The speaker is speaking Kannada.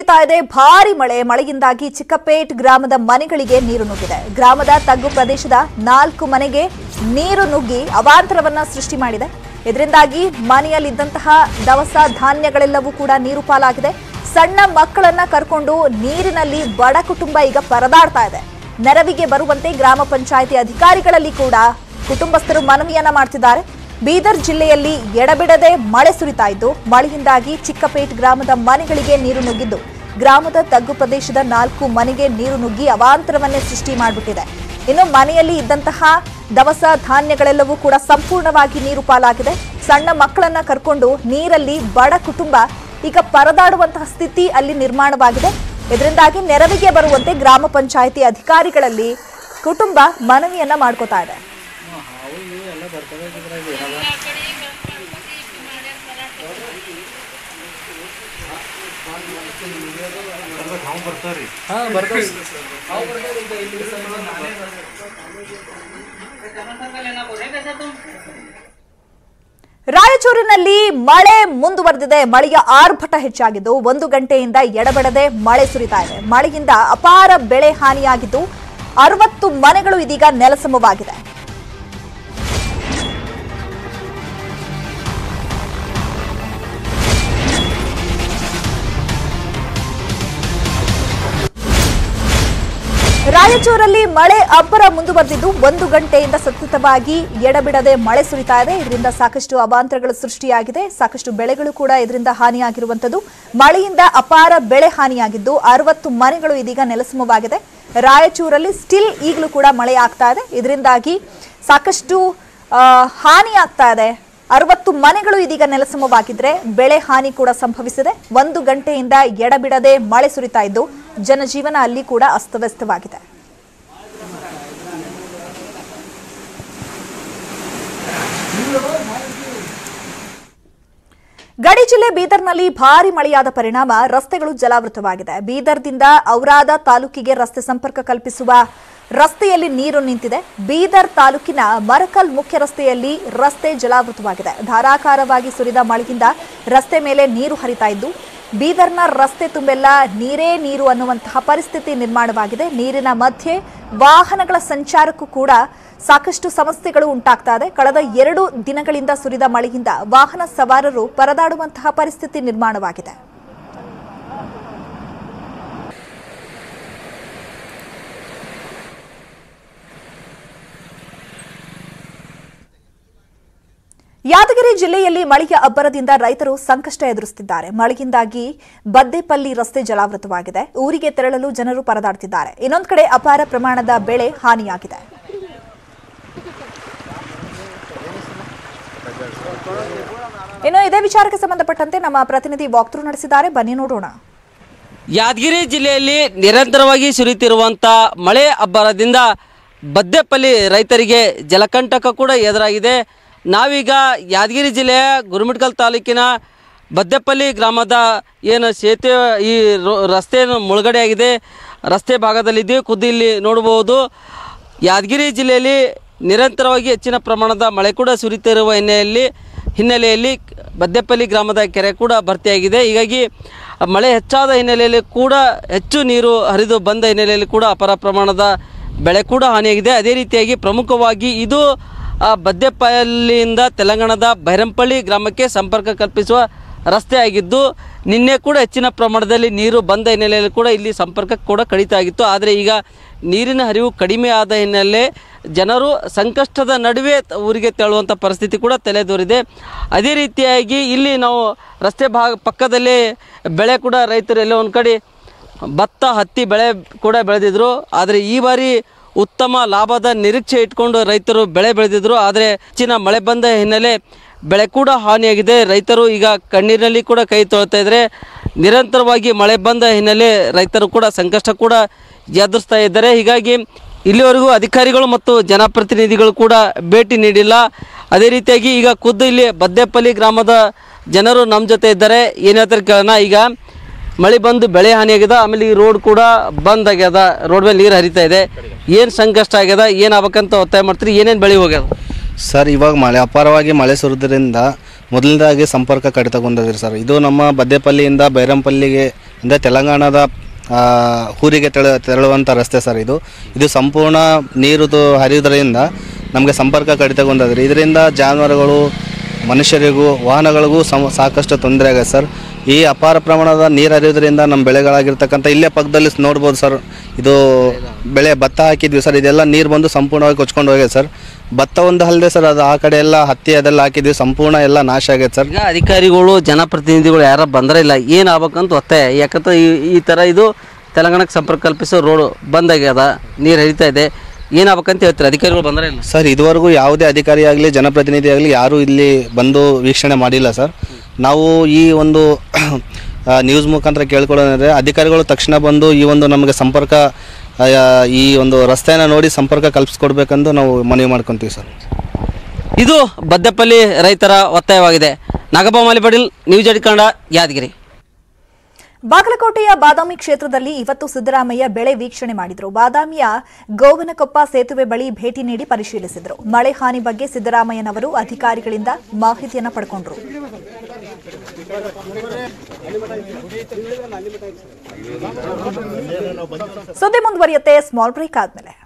ಸುರಿತಾ ಇದೆ ಭಾರಿ ಮಳೆ ಮಳೆಯಿಂದಾಗಿ ಚಿಕ್ಕಪೇಟ್ ಗ್ರಾಮದ ಮನೆಗಳಿಗೆ ನೀರು ನುಗ್ಗಿದೆ ಗ್ರಾಮದ ತಗ್ಗು ಪ್ರದೇಶದ ನಾಲ್ಕು ಮನೆಗೆ ನೀರು ನುಗ್ಗಿ ಅವಾಂತರವನ್ನ ಸೃಷ್ಟಿ ಮಾಡಿದೆ ಇದರಿಂದಾಗಿ ಮನೆಯಲ್ಲಿದ್ದಂತಹ ದವಸ ಧಾನ್ಯಗಳೆಲ್ಲವೂ ಕೂಡ ನೀರು ಪಾಲಾಗಿದೆ ಸಣ್ಣ ಮಕ್ಕಳನ್ನ ಕರ್ಕೊಂಡು ನೀರಿನಲ್ಲಿ ಬಡ ಕುಟುಂಬ ಈಗ ಪರದಾಡ್ತಾ ಇದೆ ನೆರವಿಗೆ ಬರುವಂತೆ ಗ್ರಾಮ ಪಂಚಾಯಿತಿ ಅಧಿಕಾರಿಗಳಲ್ಲಿ ಕೂಡ ಕುಟುಂಬಸ್ಥರು ಮನವಿಯನ್ನ ಮಾಡ್ತಿದ್ದಾರೆ ಬೀದರ್ ಜಿಲ್ಲೆಯಲ್ಲಿ ಎಡಬಿಡದೆ ಮಳೆ ಸುರಿತಾ ಇದ್ದು ಮಳೆಯಿಂದಾಗಿ ಚಿಕ್ಕಪೇಟ್ ಗ್ರಾಮದ ಮನೆಗಳಿಗೆ ನೀರು ನುಗ್ಗಿದ್ದು ಗ್ರಾಮದ ತಗ್ಗು ಪ್ರದೇಶದ ನಾಲ್ಕು ಮನೆಗೆ ನೀರು ನುಗ್ಗಿ ಅವಾಂತರವನ್ನೇ ಸೃಷ್ಟಿ ಮಾಡಿಬಿಟ್ಟಿದೆ ಇನ್ನು ಮನೆಯಲ್ಲಿ ಇದ್ದಂತಹ ದವಸ ಧಾನ್ಯಗಳೆಲ್ಲವೂ ಕೂಡ ಸಂಪೂರ್ಣವಾಗಿ ನೀರು ಪಾಲಾಗಿದೆ ಸಣ್ಣ ಮಕ್ಕಳನ್ನ ಕರ್ಕೊಂಡು ನೀರಲ್ಲಿ ಬಡ ಕುಟುಂಬ ಈಗ ಪರದಾಡುವಂತಹ ಸ್ಥಿತಿ ಅಲ್ಲಿ ನಿರ್ಮಾಣವಾಗಿದೆ ಇದರಿಂದಾಗಿ ನೆರವಿಗೆ ಬರುವಂತೆ ಗ್ರಾಮ ಪಂಚಾಯಿತಿ ಅಧಿಕಾರಿಗಳಲ್ಲಿ ಕುಟುಂಬ ಮನವಿಯನ್ನ ಮಾಡ್ಕೋತಾ ಇದೆ ರಾಯಚೂರಿನಲ್ಲಿ ಮಳೆ ಮುಂದುವರೆದಿದೆ ಮಳೆಯ ಆರ್ಭಟ ಹೆಚ್ಚಾಗಿದ್ದು ಒಂದು ಗಂಟೆಯಿಂದ ಎಡಬಿಡದೆ ಮಳೆ ಸುರಿತಾ ಇದೆ ಮಳೆಯಿಂದ ಅಪಾರ ಬೆಳೆ ಹಾನಿಯಾಗಿದ್ದು ಅರವತ್ತು ಮನೆಗಳು ಇದೀಗ ನೆಲಸಮವಾಗಿದೆ ರಾಯಚೂರಲ್ಲಿ ಮಳೆ ಅಬ್ಬರ ಮುಂದುವರೆದಿದ್ದು ಒಂದು ಗಂಟೆಯಿಂದ ಸತತವಾಗಿ ಎಡಬಿಡದೆ ಮಳೆ ಸುರಿತಾ ಇದೆ ಇದರಿಂದ ಸಾಕಷ್ಟು ಅವಾಂತರಗಳು ಸೃಷ್ಟಿಯಾಗಿದೆ ಸಾಕಷ್ಟು ಬೆಳೆಗಳು ಕೂಡ ಇದರಿಂದ ಹಾನಿಯಾಗಿರುವಂತದ್ದು ಮಳೆಯಿಂದ ಅಪಾರ ಬೆಳೆ ಹಾನಿಯಾಗಿದ್ದು ಅರವತ್ತು ಮನೆಗಳು ಇದೀಗ ನೆಲಸಮವಾಗಿದೆ ರಾಯಚೂರಲ್ಲಿ ಸ್ಟಿಲ್ ಈಗಲೂ ಕೂಡ ಮಳೆ ಆಗ್ತಾ ಇದೆ ಇದರಿಂದಾಗಿ ಸಾಕಷ್ಟು ಆ, ಹಾನಿ ಆಗ್ತಾ ಇದೆ ಅರವತ್ತು ಮನೆಗಳು ಇದೀಗ ನೆಲಸಮವಾಗಿದ್ರೆ ಬೆಳೆ ಹಾನಿ ಕೂಡ ಸಂಭವಿಸಿದೆ ಒಂದು ಗಂಟೆಯಿಂದ ಎಡಬಿಡದೆ ಮಳೆ ಸುರಿತಾ ಇದ್ದು ಜನಜೀವನ ಅಲ್ಲಿ ಕೂಡ ಅಸ್ತವ್ಯಸ್ತವಾಗಿದೆ ಗಡಿ ಜಿಲ್ಲೆ ಬೀದರ್ನಲ್ಲಿ ಭಾರಿ ಮಳೆಯಾದ ಪರಿಣಾಮ ರಸ್ತೆಗಳು ಜಲಾವೃತವಾಗಿದೆ ಬೀದರ್ದಿಂದ ಔರಾದ ತಾಲೂಕಿಗೆ ರಸ್ತೆ ಸಂಪರ್ಕ ಕಲ್ಪಿಸುವ ರಸ್ತೆಯಲ್ಲಿ ನೀರು ನಿಂತಿದೆ ಬೀದರ್ ತಾಲೂಕಿನ ಮರಕಲ್ ಮುಖ್ಯ ರಸ್ತೆಯಲ್ಲಿ ರಸ್ತೆ ಜಲಾವೃತವಾಗಿದೆ ಧಾರಾಕಾರವಾಗಿ ಸುರಿದ ಮಳೆಯಿಂದ ರಸ್ತೆ ಮೇಲೆ ನೀರು ಹರಿತಾ ಇದ್ದು ಬೀದರ್ನ ರಸ್ತೆ ತುಂಬೆಲ್ಲ ನೀರೇ ನೀರು ಅನ್ನುವಂತಹ ಪರಿಸ್ಥಿತಿ ನಿರ್ಮಾಣವಾಗಿದೆ ನೀರಿನ ಮಧ್ಯೆ ವಾಹನಗಳ ಸಂಚಾರಕ್ಕೂ ಕೂಡ ಸಾಕಷ್ಟು ಸಮಸ್ಯೆಗಳು ಉಂಟಾಗ್ತಾ ಇದೆ ಕಳೆದ ಎರಡು ದಿನಗಳಿಂದ ಸುರಿದ ಮಳೆಯಿಂದ ವಾಹನ ಸವಾರರು ಪರದಾಡುವಂತಹ ಪರಿಸ್ಥಿತಿ ನಿರ್ಮಾಣವಾಗಿದೆ ಯಾದಗಿರಿ ಜಿಲ್ಲೆಯಲ್ಲಿ ಮಳೆಯ ಅಬ್ಬರದಿಂದ ರೈತರು ಸಂಕಷ್ಟ ಎದುರಿಸುತ್ತಿದ್ದಾರೆ ಮಳೆಯಿಂದಾಗಿ ಬದ್ದೆಪಲ್ಲಿ ರಸ್ತೆ ಜಲಾವೃತವಾಗಿದೆ ಊರಿಗೆ ತೆರಳಲು ಜನರು ಪರದಾಡ್ತಿದ್ದಾರೆ ಇನ್ನೊಂದು ಕಡೆ ಅಪಾರ ಪ್ರಮಾಣದ ಬೆಳೆ ಹಾನಿಯಾಗಿದೆ ಇನ್ನು ಇದೇ ವಿಚಾರಕ್ಕೆ ಸಂಬಂಧಪಟ್ಟಂತೆ ನಮ್ಮ ಪ್ರತಿನಿಧಿ ವಾಕ್ಥ್ರೂ ನಡೆಸಿದ್ದಾರೆ ಬನ್ನಿ ನೋಡೋಣ ಯಾದಗಿರಿ ಜಿಲ್ಲೆಯಲ್ಲಿ ನಿರಂತರವಾಗಿ ಸುರಿಯುತ್ತಿರುವಂಥ ಮಳೆ ಅಬ್ಬರದಿಂದ ಬದ್ದೆಪಲ್ಲಿ ರೈತರಿಗೆ ಜಲಕಂಟಕ ಕೂಡ ಎದುರಾಗಿದೆ ನಾವೀಗ ಯಾದಗಿರಿ ಜಿಲ್ಲೆಯ ಗುರುಮಿಟ್ಕಲ್ ತಾಲೂಕಿನ ಬದ್ದೆಪಲ್ಲಿ ಗ್ರಾಮದ ಏನು ಸೇತುವೆ ಈ ರೋ- ರಸ್ತೆಯನ್ನು ಮುಳುಗಡೆಯಾಗಿದೆ ರಸ್ತೆ ಭಾಗದಲ್ಲಿದ್ದೀವಿ ಖುದ್ದು ಇಲ್ಲಿ ನೋಡಬಹುದು ಯಾದಗಿರಿ ಜಿಲ್ಲೆಯಲ್ಲಿ ನಿರಂತರವಾಗಿ ಹೆಚ್ಚಿನ ಪ್ರಮಾಣದ ಮಳೆ ಕೂಡ ಸುರಿತಿರುವ ಹಿನ್ನೆಲೆಯಲ್ಲಿ ಹಿನ್ನೆಲೆಯಲ್ಲಿ ಬದ್ದೆಪಲ್ಲಿ ಗ್ರಾಮದ ಕೆರೆ ಕೂಡ ಭರ್ತಿಯಾಗಿದೆ ಹೀಗಾಗಿ ಮಳೆ ಹೆಚ್ಚಾದ ಹಿನ್ನೆಲೆಯಲ್ಲಿ ಕೂಡ ಹೆಚ್ಚು ನೀರು ಹರಿದು ಬಂದ ಹಿನ್ನೆಲೆಯಲ್ಲಿ ಕೂಡ ಅಪಾರ ಪ್ರಮಾಣದ ಬೆಳೆ ಕೂಡ ಹಾನಿಯಾಗಿದೆ ಅದೇ ರೀತಿಯಾಗಿ ಪ್ರಮುಖವಾಗಿ ಇದು ಆ, ಬದ್ದೆಪಲ್ಲಿಯಿಂದ ತೆಲಂಗಾಣದ ಬೈರಂಪಳ್ಳಿ ಗ್ರಾಮಕ್ಕೆ ಸಂಪರ್ಕ ಕಲ್ಪಿಸುವ ರಸ್ತೆ ಆಗಿದ್ದು ನಿನ್ನೆ ಕೂಡ ಹೆಚ್ಚಿನ ಪ್ರಮಾಣದಲ್ಲಿ ನೀರು ಬಂದ ಹಿನ್ನೆಲೆಯಲ್ಲಿ ಕೂಡ ಇಲ್ಲಿ ಸಂಪರ್ಕ ಕೂಡ ಕಡಿತ ಆಗಿತ್ತು ಆದರೆ ಈಗ ನೀರಿನ ಹರಿವು ಕಡಿಮೆ ಆದ ಹಿನ್ನೆಲೆ ಜನರು ಸಂಕಷ್ಟದ ನಡುವೆ ತ- ಊರಿಗೆ ತೆರಳುವಂಥ ಪರಿಸ್ಥಿತಿ ಕೂಡ ತಲೆದೋರಿದೆ ಅದೇ ರೀತಿಯಾಗಿ ಇಲ್ಲಿ ನಾವು ರಸ್ತೆ ಭಾಗ ಪಕ್ಕದಲ್ಲೇ ಬೆಳೆ ಕೂಡ ರೈತರು ಎಲ್ಲೋ ಒಂದು ಕಡೆ ಭತ್ತ ಹತ್ತಿ ಬೆಳೆ ಕೂಡ ಬೆಳೆದಿದ್ರು ಆದರೆ ಈ ಬಾರಿ ಉತ್ತಮ ಲಾಭದ ನಿರೀಕ್ಷೆ ಇಟ್ಕೊಂಡು ರೈತರು ಬೆಳೆ ಬೆಳೆದಿದ್ರು ಆದರೆ ಹೆಚ್ಚಿನ ಮಳೆ ಬಂದ ಹಿನ್ನೆಲೆ ಬೆಳೆ ಕೂಡ ಹಾನಿಯಾಗಿದೆ ರೈತರು ಈಗ ಕಣ್ಣೀರಿನಲ್ಲಿ ಕೂಡ ಕೈ ತೊಳ್ತಾ ಇದ್ದಾರೆ ನಿರಂತರವಾಗಿ ಮಳೆ ಬಂದ ಹಿನ್ನೆಲೆ ರೈತರು ಕೂಡ ಸಂಕಷ್ಟ ಕೂಡ ಎದುರಿಸ್ತಾ ಇದ್ದಾರೆ ಹೀಗಾಗಿ ಇಲ್ಲಿವರೆಗೂ ಅಧಿಕಾರಿಗಳು ಮತ್ತು ಜನಪ್ರತಿನಿಧಿಗಳು ಕೂಡ ಭೇಟಿ ನೀಡಿಲ್ಲ ಅದೇ ರೀತಿಯಾಗಿ ಈಗ ಖುದ್ದು ಇಲ್ಲಿ ಬದ್ದೆಪಲ್ಲಿ ಗ್ರಾಮದ ಜನರು ನಮ್ಮ ಜೊತೆ ಇದ್ದಾರೆ ಏನು ಹೇಳ್ತಾರೆ ಕೇಳೋಣ ಈಗ ಮಳೆ ಬಂದು ಬೆಳೆ ಹಾನಿಯಾಗ್ಯದ ಆಮೇಲೆ ಈ ರೋಡ್ ಕೂಡ ಬಂದ್ ಆಗ್ಯದ ರೋಡ್ ಮೇಲೆ ನೀರು ಹರಿತಾ ಇದೆ ಏನು ಸಂಕಷ್ಟ ಆಗ್ಯದ ಏನು ಆಗ್ಬೇಕಂತ ಒತ್ತಾಯ ಮಾಡ್ತೀರಿ ಏನೇನು ಬೆಳೆ ಹೋಗ್ಯದ ಸರ್ ಇವಾಗ ಮಳೆ ಅಪಾರವಾಗಿ ಮಳೆ ಸುರಿದ್ರಿಂದ ಮೊದಲನೇದಾಗಿ ಸಂಪರ್ಕ ಕಡಿತಗೊಂಡಿದೆ ಸರ್ ಇದು ನಮ್ಮ ಬದ್ದೆಪಲ್ಲಿಯಿಂದ ಬೈರಂಪಲ್ಲಿಗೆ ಅಂದರೆ ತೆಲಂಗಾಣದ ಆ, ಊರಿಗೆ ತೆರ ತೆರಳುವಂಥ ರಸ್ತೆ ಸರ್ ಇದು ಇದು ಸಂಪೂರ್ಣ ನೀರು ತು- ಹರಿಯುವುದರಿಂದ ನಮಗೆ ಸಂಪರ್ಕ ಕಡಿತಗೊಂಡದ್ರಿ ಇದರಿಂದ ಜಾನುವಾರುಗಳು ಮನುಷ್ಯರಿಗೂ ವಾಹನಗಳಿಗೂ ಸಮ ಸಾಕಷ್ಟು ತೊಂದರೆ ಆಗಿದೆ ಸರ್ ಈ ಅಪಾರ ಪ್ರಮಾಣದ ನೀರು ಹರಿಯೋದ್ರಿಂದ ನಮ್ಮ ಬೆಳೆಗಳಾಗಿರ್ತಕ್ಕಂಥ ಇಲ್ಲೇ ಪಕ್ಕದಲ್ಲಿ ಸ್ ನೋಡ್ಬೋದು ಸರ್ ಇದು ಬೆಳೆ ಭತ್ತ ಹಾಕಿದ್ವಿ ಸರ್ ಇದೆಲ್ಲ ನೀರು ಬಂದು ಸಂಪೂರ್ಣವಾಗಿ ಕೊಚ್ಕೊಂಡು ಹೋಗಿದೆ ಸರ್ ಭತ್ತ ಒಂದು ಅಲ್ಲದೆ ಸರ್ ಅದು ಆ ಕಡೆ ಎಲ್ಲ ಹತ್ತಿ ಅದೆಲ್ಲ ಹಾಕಿದ್ವಿ ಸಂಪೂರ್ಣ ಎಲ್ಲ ನಾಶ ಆಗೈತೆ ಸರ್ ಈಗ ಅಧಿಕಾರಿಗಳು ಜನಪ್ರತಿನಿಧಿಗಳು ಯಾರ ಬಂದ್ರೆ ಇಲ್ಲ ಏನು ಆಗ್ಬೇಕಂತ ಒತ್ತಾಯ ಯಾಕಂದ್ರೆ ಈ ಈ ಥರ ಇದು ತೆಲಂಗಾಣಕ್ಕೆ ಸಂಪರ್ಕ ಕಲ್ಪಿಸೋ ರೋಡ್ ಬಂದ್ ಆಗ್ಯದ ನೀರು ಹರಿತಾ ಇದೆ ಏನಾಗ್ಬೇಕಂತ ಹೇಳ್ತಾರೆ ಅಧಿಕಾರಿಗಳು ಬಂದ್ರೆ ಇಲ್ಲ ಸರ್ ಇದುವರೆಗೂ ಯಾವುದೇ ಅಧಿಕಾರಿ ಆಗಲಿ ಜನಪ್ರತಿನಿಧಿ ಆಗಲಿ ಯಾರೂ ಇಲ್ಲಿ ಬಂದು ವೀಕ್ಷಣೆ ಮಾಡಿಲ್ಲ ಸರ್ ನಾವು ಈ ಒಂದು ಆ, ನ್ಯೂಸ್ ಮುಖಾಂತರ ಕೇಳ್ಕೊಳ್ಳೋದಂದರೆ ಅಧಿಕಾರಿಗಳು ತಕ್ಷಣ ಬಂದು ಈ ಒಂದು ನಮಗೆ ಸಂಪರ್ಕ ಆ, ಈ ಒಂದು ರಸ್ತೆನ ನೋಡಿ ಸಂಪರ್ಕ ಕಲ್ಪಿಸ್ಕೊಡ್ಬೇಕಂದು ನಾವು ಮನವಿ ಮಾಡ್ಕೊತೀವಿ ಸರ್ ಇದು ಬದ್ದೆಪಲ್ಲಿ ರೈತರ ಒತ್ತಾಯವಾಗಿದೆ ನಾಗಪ್ಪ ಮಾಲಿಪಾಟೀಲ್ ನ್ಯೂಸ್ ಎಡ್ ಕನ್ನಡ ಯಾದಗಿರಿ ಬಾಗಲಕೋಟೆಯ ಬಾದಾಮಿ ಕ್ಷೇತ್ರದಲ್ಲಿ ಇವತ್ತು ಸಿದ್ದರಾಮಯ್ಯ ಬೆಳೆ ವೀಕ್ಷಣೆ ಮಾಡಿದ್ರು ಬಾದಾಮಿಯ ಗೋವನಕೊಪ್ಪ ಸೇತುವೆ ಬಳಿ ಭೇಟಿ ನೀಡಿ ಪರಿಶೀಲಿಸಿದರು ಮಳೆ ಹಾನಿ ಬಗ್ಗೆ ಸಿದ್ದರಾಮಯ್ಯನವರು ಅಧಿಕಾರಿಗಳಿಂದ ಮಾಹಿತಿಯನ್ನ ಪಡ್ಕೊಂಡ್ರು ಸುದ್ದಿ ಮುಂದುವರಿಯುತ್ತೆ ಸ್ಮಾಲ್ ಬ್ರೇಕ್ ಆದ್ಮೇಲೆ